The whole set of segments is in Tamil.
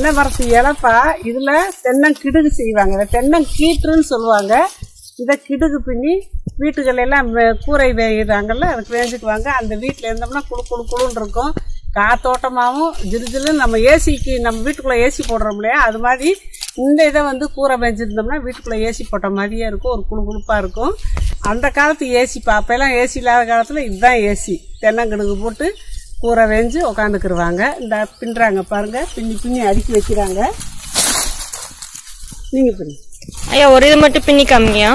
தென்னை மரத்து இலப்பா இதுல தென்னங்கிடுகு செய்வாங்க இதை தென்னங்கீற்றுன்னு சொல்லுவாங்க இதை கிடுகு பின்னி வீட்டுகள் எல்லாம் வே- கூரை வேகிறாங்கல்ல அதுக்கு வேஞ்சுக்குவாங்க அந்த வீட்டில் இருந்தோம்னா குளு குளு குளுன்னு இருக்கும் காத்தோட்டமாகவும் ஜிலுஜிலுன்னு நம்ம ஏசிக்கு நம்ம வீட்டுக்குள்ளே ஏசி போடுறோம் இல்லையா அது மாதிரி இந்த இதை வந்து கூரை மேய்ஞ்சிருந்தோம்னா வீட்டுக்குள்ளே ஏசி போட்ட மாதிரியே இருக்கும் ஒரு குளு குளுப்பாக இருக்கும் அந்த காலத்து ஏசி அப்போல்லாம் ஏசி இல்லாத காலத்தில் இதுதான் ஏசி தென்னங்கிடுகு போட்டு கூரை வேஞ்சு உக்காந்துக்கிருவாங்க இந்த பின்னுறாங்க பாருங்க பின்னி பின்னி அடுக்கி வைக்கிறாங்க நீங்கள் பின்னி ஐயா ஒரு இது மட்டும் பின்னி காமிங்கயா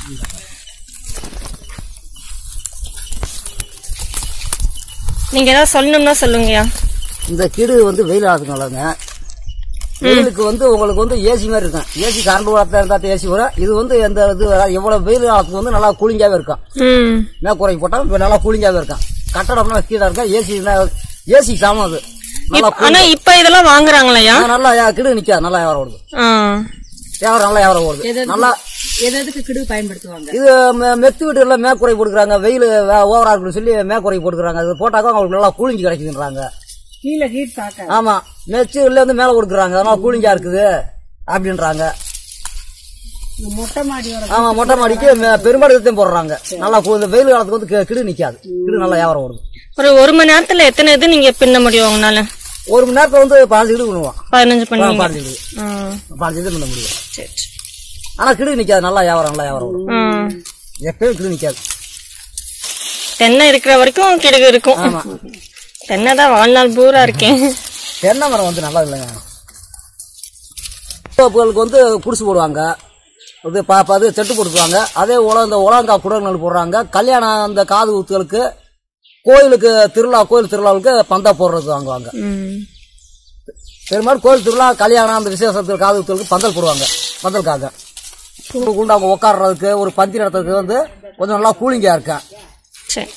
நீங்க ஏதாவது சொல்லணும்னா சொல்லுங்கய்யா இந்த கிடு வந்து வெயில் ஆகுதுங்களாங்க வெயிலுக்கு வந்து உங்களுக்கு வந்து ஏசி மாதிரி இருக்கும் ஏசி கரண்ட் வார்த்தை இருந்தா ஏசி வரும் இது வந்து எந்த இது வராது. எவ்வளவு வெயில் காலத்துக்கு வந்து நல்லா கூலிங்காவே இருக்கும் ம் மேற்கூரை போட்டா நல்லா கூலிங்காவே இருக்கும் கட்டடம்னா கீழே இருக்கும் ஏசி ஏசி சாமம் அது நல்லா இப்- ஆனா இப்ப இதெல்லாம் வாங்குறாங்களையா ஆ, நல்லா யா- கிடு நிக்காது நல்லா வியாபாரம் ஓடுது ஆ வியாபாரம் நல்லா வியாபாரம் ஓடுது நல்லா எதுக்கு கிடு பயன்படுத்துவாங்க இது மெ- மெத்து வீட்டு எல்லாம் மேற்கூரை போட்டுக்கிறாங்க வெயில் ஓவரா இருக்குன்னு சொல்லி மேற்கூரை போட்டுக்கிறாங்க அது போட்டாக்கா அவங்களுக்கு நல்லா கூலிஞ்சு கிடைக்குதுன்றாங்க கீழே ஹீட் தாக்க ஆமா மெச்சு உள்ள இருந்து மேல கொடுக்குறாங்க அதனால கூலிங்கா இருக்குது அப்படின்றாங்க இந்த மொட்டை மாடி வர ஆமா மொட்டை மாடிக்கு மெ- பெரும்பாலும் போடுறாங்க நல்லா கு- இந்த வெயில் காலத்துக்கு வந்து கி- கிடு நிக்காது கிடு நல்லா வியாபாரம் ஓடுது ஒரு ஒரு மணி நேரத்துல எத்தனை இது நீங்க பின்ன முடியும் உங்களால ஒரு மணி நேரத்துல வந்து பதினஞ்சு கிடு பண்ணுவான் பதினஞ்சு பண்ணுவீங்க பதினஞ்சு கிடு ஆ, பதினஞ்சு கிடு பண்ண முடியும் சரி சரி. ஆனா கிடு நிக்காது நல்லா வியாபாரம் நல்லா வியாபாரம் ஓடும் ஆ. எப்பயும் கிடு நிக்காது தென்னை இருக்கிற வரைக்கும் கிடுகு இருக்கும் ஆமா தென்னை தான் வாழ்நாள் பூரா இருக்கேன் தென்னை மரம் வந்து நல்லா இல்லைங்க தோப்புகளுக்கு வந்து புடிச்சு போடுவாங்க இது பா பா- அது செட்டு போட்டுக்குவாங்க அதே உல இந்த உலகங்கா குடங்கள் போடுறாங்க கல்யாணம் அந்த காது ஊத்துகளுக்கு கோயிலுக்கு திருவிழா கோயில் திருவிழாவுக்கு பந்தா போடுறது வாங்குவாங்க ம். பெரும்பாலும் கோயில் திருவிழா கல்யாணம் அந்த விசேஷத்துக்கு காது ஊத்துகளுக்கு பந்தல் போடுவாங்க பந்தலுக்காக குண்டு அவங்க உட்காடுறதுக்கு ஒரு பந்தி நடத்துறதுக்கு வந்து கொஞ்சம் நல்லா கூலிங்கா இருக்கேன் சரி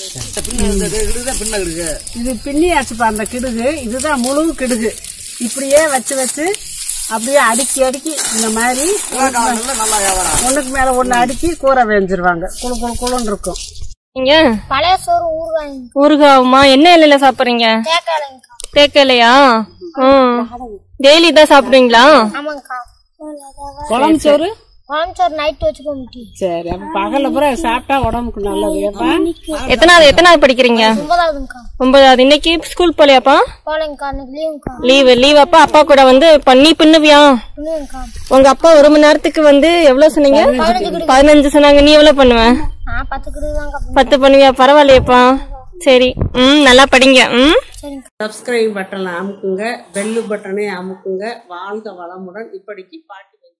இது பின்னியாச்சுப்பா அந்த கிடுகு இதுதான் முழு கிடுகு இப்படியே வச்சு வச்சு அப்படியே அடுக்கி அடுக்கி இந்த மாதிரி நல்லா வியாபாரம் ஒண்ணுக்கு மேல ஒண்ணு அடுக்கி கூரை வேஞ்சிருவாங்க குளு குளு குளுன்னு இருக்கும் நீங்க பழைய சோறு ஊறுகாய் ஊறுகாவுமா என்ன இலையில சாப்பிடுறீங்க தேக்காலைங்கக்கா தேக்க இலையா ம் டெய்லி தான் சாப்பிடுவீங்களா ஆமாங்கக்கா குழம்பு சோறு குழம்பு சோறு நைட் வச்சுக்க முடியும் சரி அப்ப பகல்ல பூரா சாப்பிட்டா உடம்புக்கு நல்லது ஏப்பா எத்தனாவது எத்தனாவது படிக்கிறீங்க ஒன்பதாவதுங்கக்கா ஒன்பதாவது இன்னைக்கு ஸ்கூல் போலையாப்பா போலங்கக்கா இன்னைக்கு லீவுங்கக்கா லீவு லீவ் அப்பா அப்பா கூட வந்து பண்ணி பின்னுவியா பண்ணுவேங்கக்கா உங்க அப்பா ஒரு மணி நேரத்துக்கு வந்து எவ்வளவு சொன்னீங்க பதினஞ்சு சொன்னாங்க நீ எவ்வளவு பண்ணுவ நான் பத்து கிடு தாங்க பத்து பண்ணுவியா பரவாயில்லையப்பா சரி ம் நல்லா படிங்க ம் சரிங்க சப்ஸ்கிரைப் பட்டனை அமுக்குங்க பெல்லு பட்டனை அமுக்குங்க வாழ்க வளமுடன் இப்படிக்கு பாட்டு வைங்க